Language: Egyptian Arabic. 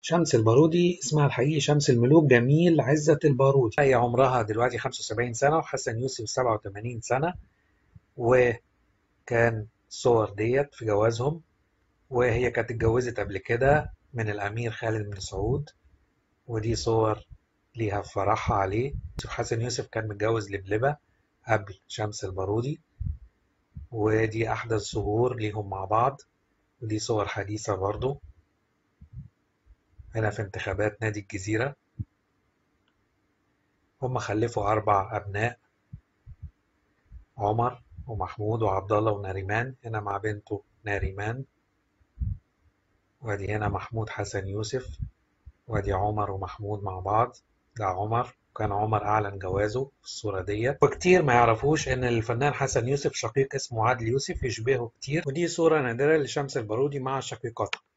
شمس البارودي اسمها الحقيقي شمس الملوك جميل عزة البارودي هي عمرها دلوقتي 75 سنة وحسن يوسف 87 سنة وكان صور ديت في جوازهم وهي كانت اتجوزت قبل كده من الأمير خالد بن سعود ودي صور ليها في فرحها عليه حسن يوسف كان متجوز لبلبة قبل شمس البارودي ودي أحدث ظهور ليهم مع بعض ودي صور حديثة برضو هنا في انتخابات نادي الجزيرة هم خلفوا أربع أبناء عمر ومحمود وعبد الله وناريمان هنا مع بنته ناريمان وادي هنا محمود حسن يوسف وادي عمر ومحمود مع بعض ده عمر كان عمر أعلن جوازه في الصورة ديت وكتير ما يعرفوش إن الفنان حسن يوسف شقيق اسمه عادل يوسف يشبهه كتير ودي صورة نادرة لشمس البارودي مع شقيقتها